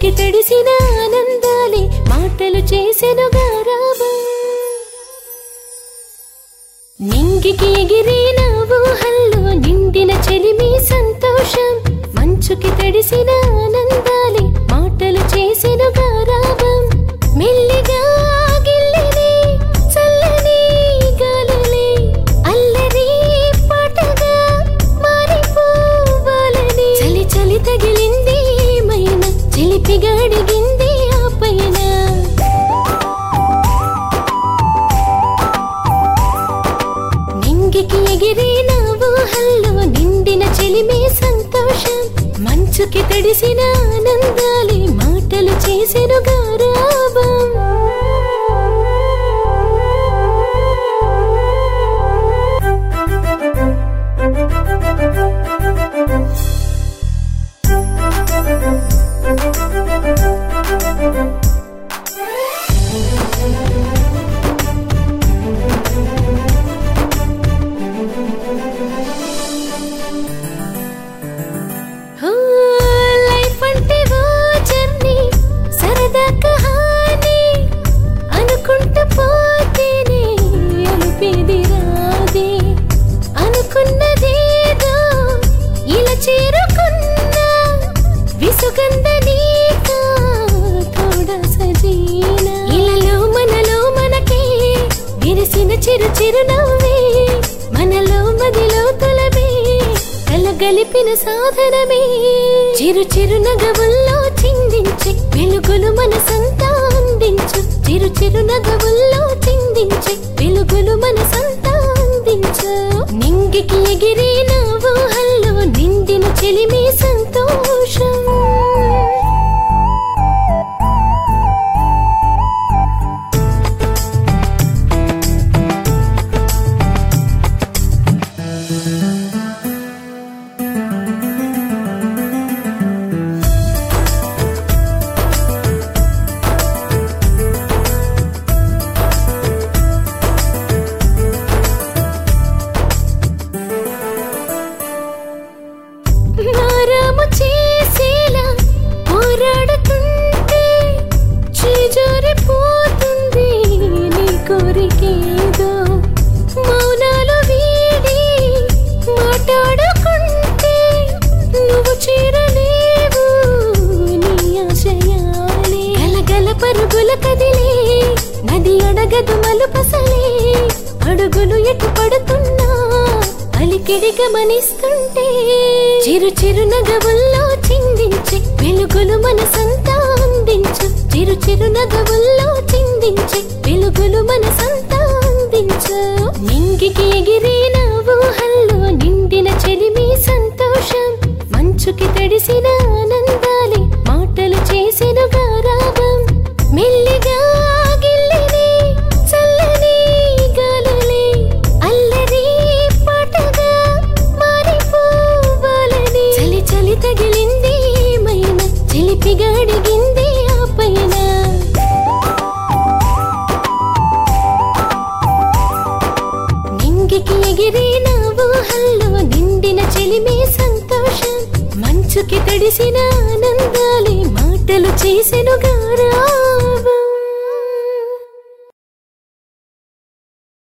మంచుకి తడిసిన ఆనందాలే మాటలు చేసెను గారాబం నింగికి ఎగిరిన ఊహల్లో నిండిన చెలిమి సంతోషం మంచుకి తడిసిన ఆనందాలే మాటలు చేసెను గారాబం మెల్లిగా గిల్లిని చల్లని గాలులే అల్లరి పాటగా మారిపోవాలని చలి చలి తగిలింది ఏమైనా చిలిపిగా అడిగింది ఆ పైన నింగికి ఎగిరిన ఊహల్లో నిండిన చెలిమే సంతోషం మంచుకి తడిసిన ఆనందాలే మాటలు చేసెను గారాబం ఓ, లైఫ్ అంటే ఓ జర్నీ సరదా కహానీ అనుకుంటూ పోతేనే అలుపేది రాదే అనుకున్నదేదో ఇలా చేరుకున్నా విసుగంద నీకా తోడా సజీనా ఇలలో మనలో మనకే విరిసిన చిరు చిరు నవ్వే మనలో మదిలో తొలమే కలగలిపిన సాధనమే చిరు చిరు నగవుల్లో చిందించి వెలుగులు మనసంతా అందించు చిరు చిరు నగవుల్లో చిందించి వెలుగులు మనసంతా అందించు నింగికి ఎగిరిన ఊహల్లో నిండిన చెలిమి సంతోషం మారాము చేసేలా పోరాడుతుంటే చేజారిపోతుంది నీ కోరికేదో మౌనాలు వీడి మాట్లాడుకుంటే నువ్వు చేరలేవు నీ ఆశయాలే గలగల పరుగుల కదిలే నది అడగదు మలుపసలే అడుగులు ఎటు పడుతున్నా అలికిడి గమనిస్తుంటే చిరు చిరు నగవుల్లో చిందించి వెలుగులు మనసంతా అందించు చిరు చిరు నగవుల్లో చిందించి వెలుగులు మనసంతా అందించు నింగికి ఎగిరిన ఊహల్లో నిండిన చెలిమి సంతోషం మంచుకి తడిసిన ఆనందాలే మాటలు చేసెను గారాబం మెల్లిగా గిల్లిని చల్లని గాలులే అల్లరి పాటగా మారిపోవాలని చలి చలి తగిలింది ఏమైనా చిలిపిగా అడిగింది ఆ పైన నింగికి ఎగిరిన ఊహల్లో నిండిన చెలిమే సంతోషం మంచుకి తడిసిన ఆనందాలే మాటలు చేసెను గారా